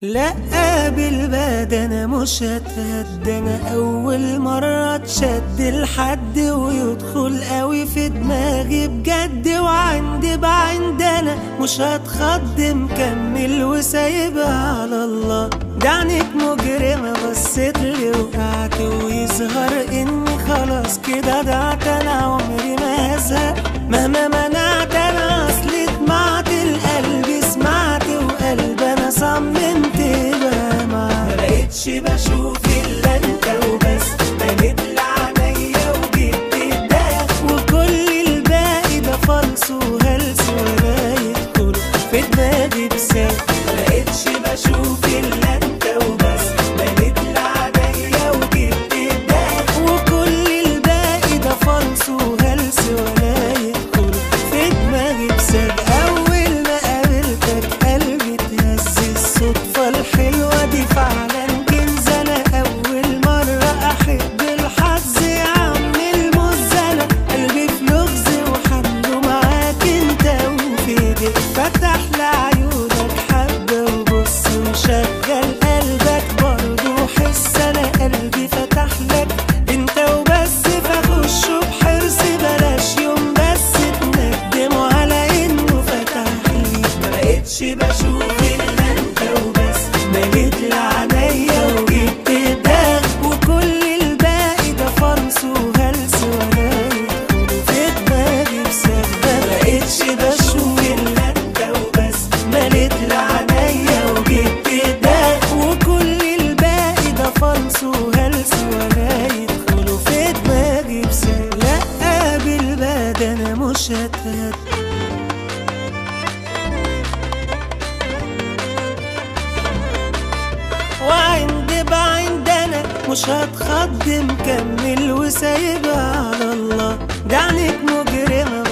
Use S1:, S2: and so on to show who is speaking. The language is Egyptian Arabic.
S1: لا بالباد انا مش هتهدى انا اول مرة تشد لحد ويدخل قوي في دماغي بجد وعندي بعند انا مش هتخض مكمل وسايبها على الله دعنك مجرمة بصيت لي وقعت ويظهر اني خلاص كده ضعت انا عمري ما هزهق مهما منعت انا اصلي طمعت القلب سمعت وقلب انا صممت بقى ما بقتش بشوف الا انت وبس بنت لعنيا وجبت الدهب وكل الباقي ده فلس وهلس ولا يدخل في دماغي بساب بقتش بشوف الا انت وبس بنت لعنيا وجبت الدهب وكل الباقي ده فلس وهلس ولا يدخل في دماغي بساب اول ما قابلتك قلبي اتهز الصدفة الحلوة دي فعلا كنز انا اول مرة احب الحظ يا عم المزنة قلبي في لغز وحمله معاك انت وفي ايديك فتح لعيونك حبة وبص وشغل قلبك برضه حس انا قلبي فتح لك انت وبس فخشه بحرص بلاش يوم بس تندم على انه فتح لي ما بقتش بشوف الا انت وبس مليت لعنيا وجبت الداغ وكل الباقي ده فرص وهلس ولا يدخل في دماغي بسبب ما بقتش بشوف الا انت وبس مليت لعنيا وجبت الداغ وكل الباقي ده فرص وهلس ولا يدخلوا في دماغي بسبب لا بالباد انا مش هتهد وعند بعند انا مش هتخض مكمل وسايبها على الله دعنك مجرمة